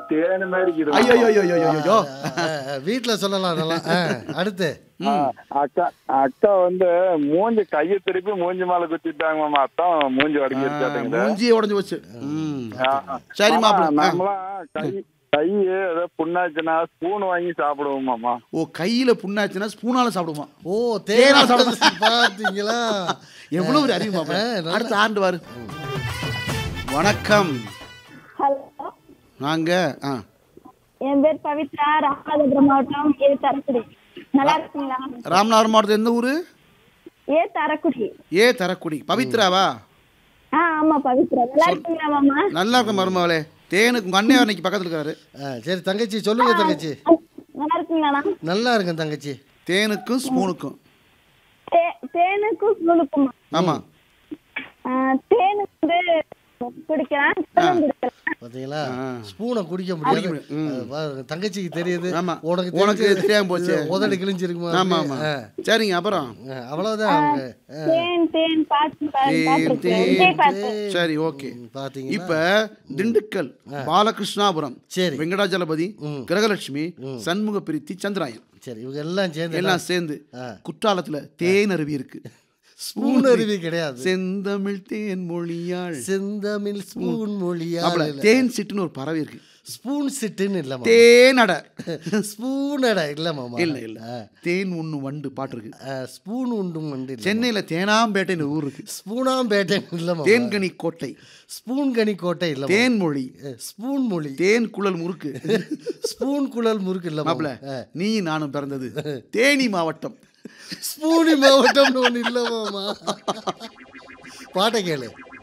தேனு மாதிரி இருக்குது ஐயோ ஐயோ ஐயோ ஐயோ ஐயோ வீட்டில் சொல்லலாம் அதெல்லாம் ஆ, அடுத்து ஆ, அக்கா அக்கா வந்து மூஞ்சி கையை திருப்பி மூஞ்சி மேல குத்திட்டாங்க மாமா அத்தான் மூஞ்சி உடஞ்சிருச்சாட்டுங்க மூஞ்சியே உடஞ்சு போச்சு ம் சரி மாப்பிள்ள ஆ. நம்மளாம் கை கை ஏதோ புண்ணாச்சுன்னா ஸ்பூன் வாங்கி சாப்பிடுவோம் மாமா ஓ கையில புண்ணாச்சுன்னா ஸ்பூனால சாப்பிடுமா ஓ தேனா தேனா பார்த்தீங்களா எவ்வளவு ஒரு அறிவு மாப்பிள்ள ஆ, நல்லா- அடுத்த ஆண்டு வாரு வணக்கம் ஹலோ நாங்க ஆ என் பேர் பவித்ரா ராமநாதபுரம் மாவட்டம் ஏ தரக்குடி நல்லா இருக்கீங்களா ராமநாதபுரம் மாவட்டத்தில் எந்த ஊரு ஏ தரக்குடி ஏ தரக்குடி பவித்ராவா ஆ ஆமா பவித்ரா நல்லா இருக்கீங்களா மாமா நல்லா இருக்க மருமகளே தேனுக்கு உங்க அண்ணன் அன்னைக்கு பக்கத்துல இருக்காரு ஆ, சரி தங்கச்சி சொல்லுங்க தங்கச்சி நல்லா இருக்கீங்களா நல்லா இருக்கேன் தங்கச்சி தேனுக்கும் ஸ்பூனுக்கும் தே- தேனுக்கும் சுளுக்குமா ஆமா தேனு வந்து குடிக்கலாம் சுளும் குடிக்கலாம் பாத்தீங்களா ஆ. ஸ்பூனை குடிக்க முடியாது குடிக்க முடியாது. ம். அது பாருங்க, தங்கச்சிக்கு தெரியுது ஆமா. உனக்கு உனக்கு தெரிஞ்சு- தெரியாம போச்சு. உதடு கிழிஞ்சிருக்குமா ஆமா ஆமா ஆ. சரிங்க அப்புறம் ஆ, அவ்வளவுதான் அவங்க ஆ, தேன் தேன் பாட்டு தேன், பாட்டு தேன். விஜய் பாட்டு சரி ஓகே ம், பாத்தீங்களா இப்ப திண்டுக்கல் பாலகிருஷ்ணாபுரம் சரி. வெங்கடாஜலபதி ம். கிரகலட்சுமி சண்முக பிரித்தி சந்திராயன் சரி இவங்க எல்லாம் சேர்ந்து எல்லாம் சேர்ந்து ஆ. குற்றாலத்துல தேன் அருவி இருக்கு ஸ்பூன் அருவி கிடையாது செந்தமிழ் தேன் மொழியாள் செந்தமிழ் ஸ்பூன் மொழியா அப்பல தேன் சிட்டுன்னு ஒரு பறவை இருக்கு ஸ்பூன் சிட்டுன்னு இல்ல மாமா தேனட ஸ்பூன் அடை இல்ல மாமா இல்ல இல்ல தேன் உண்ணு வண்டு பாட்டு இருக்கு ஆ, ஸ்பூன் உண்டும் வந்து இல்ல. சென்னையில தேனாம்பேட்டைன்னு ஊர் இருக்கு ஸ்பூனாம்பேட்டை இல்ல மாமா தேன்கனி கோட்டை ஸ்பூன் கனி கோட்டை இல்ல மாமா. தேன்மொழி ஆ, ஸ்பூன் மொழி தேன் குழல் முறுக்கு ஸ்பூன் குழல் முறுக்கு இல்ல மாப்ள மாப்ள நீ நானும் பிறந்தது தேனி மாவட்டம் ஸ்பூனி மாவட்டம்னு ஒண்ணு இல்ல மாமா பாட்டை கேளு